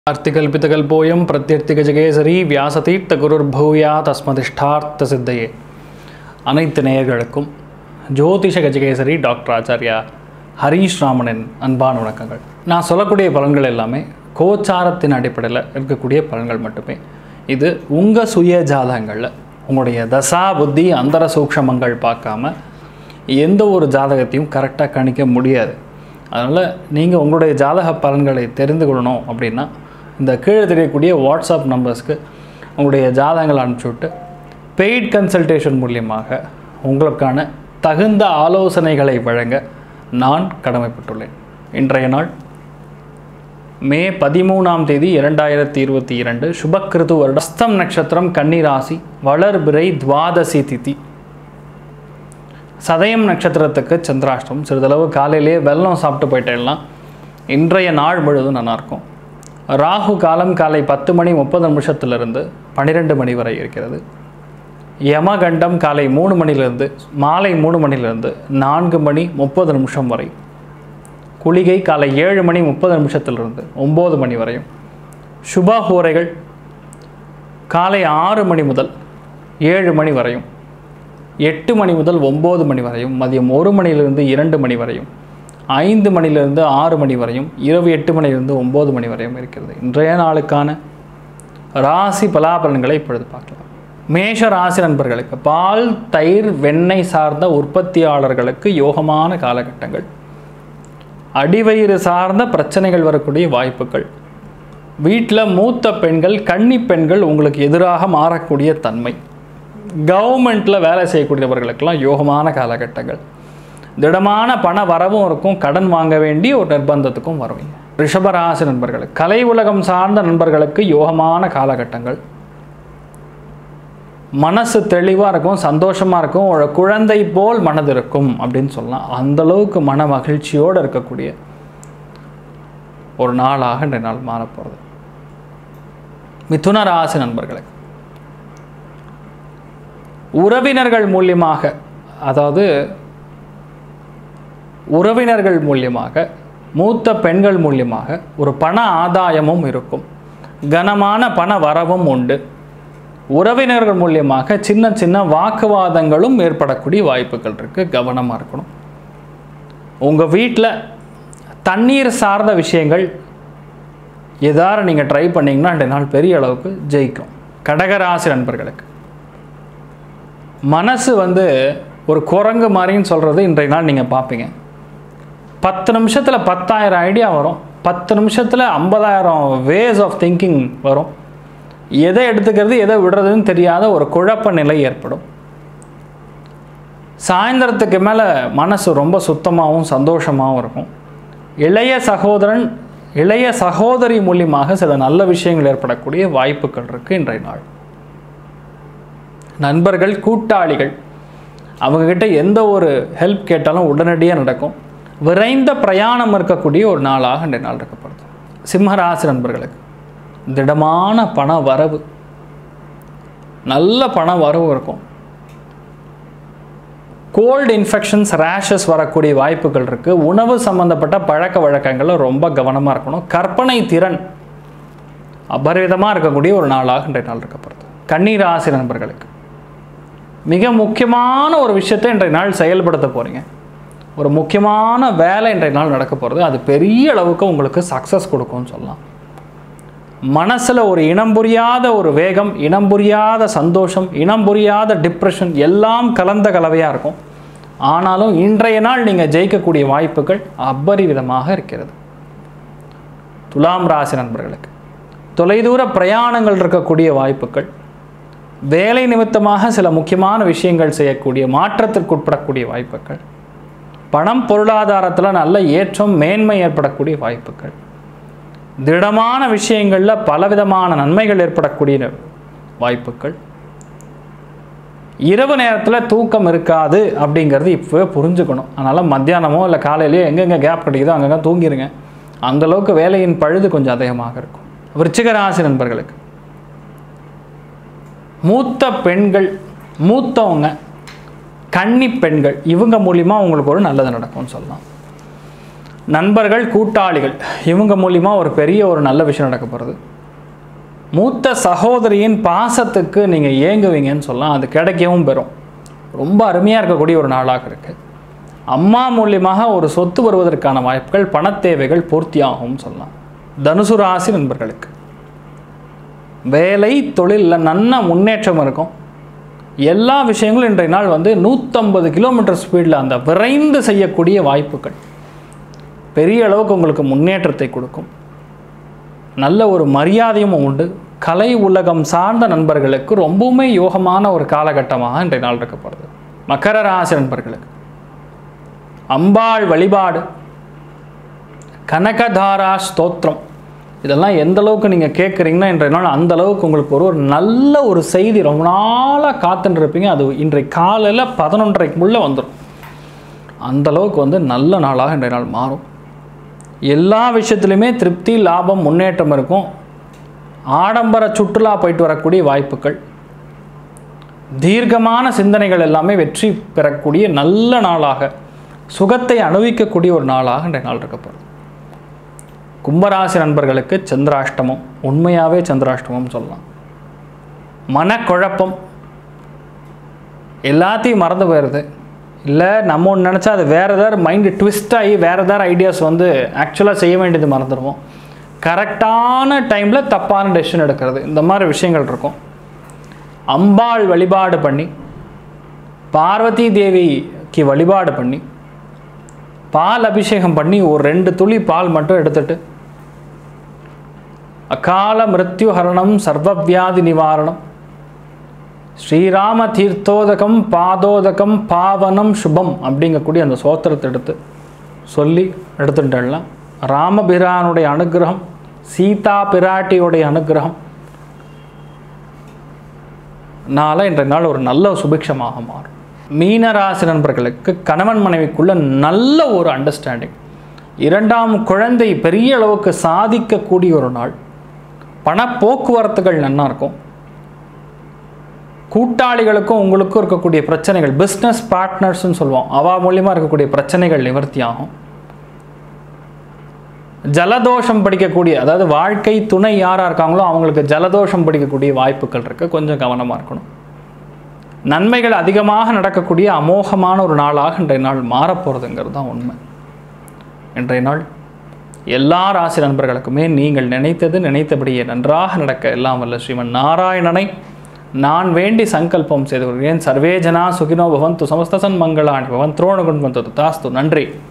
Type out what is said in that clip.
அர்த்திகல்பிதகல்போயம் பிரத்யர்த்திகஜகேசரி வியாசதீர்த்த குருர்பூயா தஸ்மதிஷ்டார்த்த சித்தையே அனைத்து நேயர்களுக்கும் ஜோதிஷ கஜகேசரி டாக்டர் ஆச்சாரியா ஹரீஷ் ராமனின் அன்பான வணக்கங்கள் நான் சொல்லக்கூடிய பலன்கள் எல்லாமே கோச்சாரத்தின் அடிப்படையில் இருக்கக்கூடிய பலன்கள் மட்டுமே இது உங்கள் சுய ஜாதகங்களில் உங்களுடைய தசா புத்தி அந்தர சூக்ஷமங்கள் பார்க்காம எந்த ஒரு ஜாதகத்தையும் கரெக்டாக கணிக்க முடியாது அதனால் நீங்கள் உங்களுடைய ஜாதக பலன்களை தெரிந்து கொள்ளணும் அப்படின்னா இந்த கீழே தெரியக்கூடிய வாட்ஸ்அப் நம்பர்ஸ்க்கு உங்களுடைய ஜாதகங்களை அனுப்பிச்சி விட்டு பெய்ட் கன்சல்டேஷன் மூலியமாக உங்களுக்கான தகுந்த ஆலோசனைகளை வழங்க நான் கடமைப்பட்டுள்ளேன் இன்றைய நாள் மே பதிமூணாம் தேதி இரண்டாயிரத்தி இருபத்தி இரண்டு சுபக்கிருது வருடம் அஸ்தம் நட்சத்திரம் கன்னிராசி வளர்பிறை துவாதசி திதி சதயம் நட்சத்திரத்துக்கு சந்திராஷ்டம் சிறிதளவு காலையிலேயே வெல்லம் சாப்பிட்டு போயிட்டேன்னா இன்றைய நாள் முழுவதும் நல்லாயிருக்கும் ராகு காலம் காலை பத்து மணி முப்பது நிமிஷத்திலிருந்து பன்னிரெண்டு மணி வரை இருக்கிறது யமகண்டம் காலை மூணு மணிலிருந்து மாலை மூணு மணிலிருந்து நான்கு மணி முப்பது நிமிஷம் வரை குளிகை காலை ஏழு மணி முப்பது நிமிஷத்திலிருந்து ஒம்பது மணி வரையும் சுபஹோரைகள் காலை ஆறு மணி முதல் ஏழு மணி வரையும் எட்டு மணி முதல் ஒம்பது மணி வரையும் மதியம் ஒரு மணியிலிருந்து இரண்டு மணி வரையும் ஐந்து மணியிலிருந்து ஆறு மணி வரையும் இரவு எட்டு மணியிலிருந்து ஒம்பது மணி வரையும் இருக்கிறது இன்றைய நாளுக்கான ராசி பலாபலன்களை இப்பொழுது பார்க்கலாம் மேஷ ராசி நண்பர்களுக்கு பால் தயிர் வெண்ணெய் சார்ந்த உற்பத்தியாளர்களுக்கு யோகமான காலகட்டங்கள் அடிவயிறு சார்ந்த பிரச்சனைகள் வரக்கூடிய வாய்ப்புகள் வீட்டில் மூத்த பெண்கள் கன்னி பெண்கள் உங்களுக்கு எதிராக மாறக்கூடிய தன்மை கவர்மெண்ட்டில் வேலை செய்யக்கூடியவர்களுக்கெல்லாம் யோகமான காலகட்டங்கள் திடமான பண வரவும் இருக்கும் கடன் வாங்க வேண்டிய ஒரு நிர்பந்தத்துக்கும் வருவீங்க ரிஷபராசி நண்பர்களுக்கு கலை உலகம் சார்ந்த நண்பர்களுக்கு யோகமான காலகட்டங்கள் மனசு தெளிவாக இருக்கும் சந்தோஷமாக இருக்கும் ஒரு குழந்தை போல் மனது இருக்கும் அப்படின்னு சொல்லலாம் அந்தளவுக்கு மன மகிழ்ச்சியோடு இருக்கக்கூடிய ஒரு நாளாக இந்த நாள் மாறப்போகிறது மிதுன ராசி நண்பர்களுக்கு உறவினர்கள் மூலியமாக அதாவது உறவினர்கள் மூலியமாக மூத்த பெண்கள் மூலியமாக ஒரு பண ஆதாயமும் இருக்கும் கனமான பண வரவும் உண்டு உறவினர்கள் மூலியமாக சின்ன சின்ன வாக்குவாதங்களும் ஏற்படக்கூடிய வாய்ப்புகள் இருக்குது கவனமாக இருக்கணும் உங்கள் வீட்டில் தண்ணீர் சார்ந்த விஷயங்கள் எதாவது நீங்கள் ட்ரை பண்ணிங்கன்னா ரெண்டு நாள் பெரிய அளவுக்கு ஜெயிக்கும் கடகராசி நண்பர்களுக்கு மனசு வந்து ஒரு குரங்கு மாதிரின்னு சொல்கிறது இன்றைய நாள் நீங்கள் பார்ப்பீங்க பத்து நிமிஷத்தில் பத்தாயிரம் ஐடியா வரும் பத்து நிமிஷத்தில் ஐம்பதாயிரம் வேஸ் ஆஃப் திங்கிங் வரும் எதை எடுத்துக்கிறது எதை விடுறதுன்னு தெரியாத ஒரு குழப்ப நிலை ஏற்படும் சாயந்தரத்துக்கு மேலே மனசு ரொம்ப சுத்தமாகவும் சந்தோஷமாகவும் இருக்கும் இளைய சகோதரன் இளைய சகோதரி மூலியமாக சில நல்ல விஷயங்கள் ஏற்படக்கூடிய வாய்ப்புகள் இருக்குது இன்றைய நாள் நண்பர்கள் கூட்டாளிகள் அவங்கக்கிட்ட எந்த ஒரு ஹெல்ப் கேட்டாலும் உடனடியாக நடக்கும் விரைந்த பிரயாணம் இருக்கக்கூடிய ஒரு நாளாக இந்த நாள் இருக்கப்படுது சிம்மராசி நண்பர்களுக்கு திடமான பண வரவு நல்ல பண வரவு இருக்கும் கோல்டு இன்ஃபெக்ஷன்ஸ் ரேஷஸ் வரக்கூடிய வாய்ப்புகள் இருக்குது உணவு சம்மந்தப்பட்ட பழக்க வழக்கங்களில் ரொம்ப கவனமாக இருக்கணும் கற்பனை திறன் அபரிவிதமாக இருக்கக்கூடிய ஒரு நாளாக இன்றைய நாள் இருக்கப்படுது கண்ணீர் ஆசி நண்பர்களுக்கு மிக முக்கியமான ஒரு விஷயத்தை இன்றைய நாள் செயல்படுத்த போகிறீங்க ஒரு முக்கியமான வேலை இன்றைய நாள் நடக்க போகிறது அது பெரிய அளவுக்கு உங்களுக்கு சக்ஸஸ் கொடுக்கும்னு சொல்லலாம் மனசில் ஒரு இனம் புரியாத ஒரு வேகம் இனம் புரியாத சந்தோஷம் இனம் புரியாத டிப்ரெஷன் எல்லாம் கலந்த கலவையாக இருக்கும் ஆனாலும் இன்றைய நாள் நீங்கள் ஜெயிக்கக்கூடிய வாய்ப்புகள் அபரிவிதமாக இருக்கிறது துலாம் ராசி நண்பர்களுக்கு தொலைதூர பிரயாணங்கள் இருக்கக்கூடிய வாய்ப்புகள் வேலை நிமித்தமாக சில முக்கியமான விஷயங்கள் செய்யக்கூடிய மாற்றத்திற்கு உட்படக்கூடிய வாய்ப்புகள் பணம் பொருளாதாரத்தில் நல்ல ஏற்றம் மேன்மை ஏற்படக்கூடிய வாய்ப்புகள் திடமான விஷயங்களில் பலவிதமான நன்மைகள் ஏற்படக்கூடிய வாய்ப்புகள் இரவு நேரத்தில் தூக்கம் இருக்காது அப்படிங்கிறது இப்போவே புரிஞ்சுக்கணும் அதனால் மத்தியானமோ இல்லை காலையிலையோ எங்கெங்கே கேப் கிடைக்குதோ அங்கங்கே தூங்கிடுங்க அந்தளவுக்கு வேலையின் பழுது கொஞ்சம் அதிகமாக இருக்கும் விருச்சிக ராசி நண்பர்களுக்கு மூத்த பெண்கள் மூத்தவங்க கன்னி பெண்கள் இவங்க மூலிமா உங்களுக்கு ஒரு நல்லது நடக்கும்னு சொல்லலாம் நண்பர்கள் கூட்டாளிகள் இவங்க மூலிமா ஒரு பெரிய ஒரு நல்ல விஷயம் நடக்க போகிறது மூத்த சகோதரியின் பாசத்துக்கு நீங்கள் ஏங்குவீங்கன்னு சொல்லலாம் அது கிடைக்கவும் பெறும் ரொம்ப அருமையாக இருக்கக்கூடிய ஒரு நாளாக இருக்குது அம்மா மூலியமாக ஒரு சொத்து வருவதற்கான வாய்ப்புகள் பணத்தேவைகள் பூர்த்தியாகும்னு சொல்லலாம் தனுசு ராசி நண்பர்களுக்கு வேலை தொழிலில் நல்ல முன்னேற்றம் இருக்கும் எல்லா விஷயங்களும் இன்றைய நாள் வந்து நூற்றம்பது கிலோமீட்டர் ஸ்பீடில் அந்த விரைந்து செய்யக்கூடிய வாய்ப்புகள் பெரிய அளவுக்கு உங்களுக்கு முன்னேற்றத்தை கொடுக்கும் நல்ல ஒரு மரியாதையும் உண்டு கலை உலகம் சார்ந்த நண்பர்களுக்கு ரொம்பவுமே யோகமான ஒரு காலகட்டமாக இன்றைய நாள் இருக்கப்படுது மகர ராசி நண்பர்களுக்கு அம்பாள் வழிபாடு கனகதாரா ஸ்தோத்திரம் இதெல்லாம் எந்த அளவுக்கு நீங்கள் கேட்குறீங்கன்னா இன்றைய நாள் அந்த அளவுக்கு உங்களுக்கு ஒரு ஒரு நல்ல ஒரு செய்தி ரொம்ப நாளாக காத்துட்டு இருப்பீங்க அது இன்றைய காலையில் பதினொன்றரைக்குள்ளே வந்துடும் அந்த அளவுக்கு வந்து நல்ல நாளாக இன்றைய நாள் மாறும் எல்லா விஷயத்துலையுமே திருப்தி லாபம் முன்னேற்றம் இருக்கும் ஆடம்பர சுற்றுலா போயிட்டு வரக்கூடிய வாய்ப்புகள் தீர்க்கமான சிந்தனைகள் எல்லாமே வெற்றி பெறக்கூடிய நல்ல நாளாக சுகத்தை அனுபவிக்கக்கூடிய ஒரு நாளாக இன்றைய நாள் இருக்கப்படும் கும்பராசி நண்பர்களுக்கு சந்திராஷ்டமம் உண்மையாகவே சந்திராஷ்டமம் சொல்லலாம் மனக்குழப்பம் எல்லாத்தையும் மறந்து போயிடுது இல்லை நம்ம ஒன்று நினச்சா அது வேறு ஏதாவது மைண்டு ட்விஸ்ட் ஆகி வேறு ஏதாவது ஐடியாஸ் வந்து ஆக்சுவலாக செய்ய வேண்டியது மறந்துடுவோம் கரெக்டான டைமில் தப்பான டெசிஷன் எடுக்கிறது இந்த மாதிரி விஷயங்கள் இருக்கும் அம்பாள் வழிபாடு பண்ணி பார்வதி தேவிக்கு வழிபாடு பண்ணி பால் அபிஷேகம் பண்ணி ஒரு ரெண்டு துளி பால் மட்டும் எடுத்துட்டு அகால மிருத்யு ஹரணம் சர்வவியாதி நிவாரணம் ஸ்ரீராம தீர்த்தோதகம் பாதோதகம் பாவனம் சுபம் அப்படிங்கக்கூடிய அந்த சோத்திரத்தை எடுத்து சொல்லி எடுத்துட்டலாம் ராமபிரானுடைய அனுகிரகம் சீதா பிராட்டியுடைய அனுகிரகம் நாளை இன்றைய நாள் ஒரு நல்ல சுபிக்ஷமாக மாறும் மீனராசி நண்பர்களுக்கு கணவன் மனைவிக்குள்ள நல்ல ஒரு அண்டர்ஸ்டாண்டிங் இரண்டாம் குழந்தை பெரிய அளவுக்கு சாதிக்கக்கூடிய ஒரு நாள் பண போக்குவரத்துகள் நல்லா இருக்கும் கூட்டாளிகளுக்கும் உங்களுக்கும் இருக்கக்கூடிய பிரச்சனைகள் பிஸ்னஸ் பார்ட்னர்ஸ்னு சொல்லுவோம் அவா மூலியமாக இருக்கக்கூடிய பிரச்சனைகள் நிவர்த்தி ஆகும் ஜலதோஷம் படிக்கக்கூடிய அதாவது வாழ்க்கை துணை யாராக இருக்காங்களோ அவங்களுக்கு ஜலதோஷம் படிக்கக்கூடிய வாய்ப்புகள் இருக்குது கொஞ்சம் கவனமாக இருக்கணும் நன்மைகள் அதிகமாக நடக்கக்கூடிய அமோகமான ஒரு நாளாக இன்றைய நாள் மாறப்போகிறதுங்கிறது தான் உண்மை இன்றைய நாள் எல்லா ராசி நண்பர்களுக்குமே நீங்கள் நினைத்தது நினைத்தபடியே நன்றாக நடக்க எல்லாம் வல்ல ஸ்ரீமன் நாராயணனை நான் வேண்டி சங்கல்பம் செய்து கொள்கிறேன் சர்வே ஜனா சுகினோ பவந்து சமஸ்தசன் மங்களாணி பவன் துரோணகுண் வந்து தாஸ்து நன்றி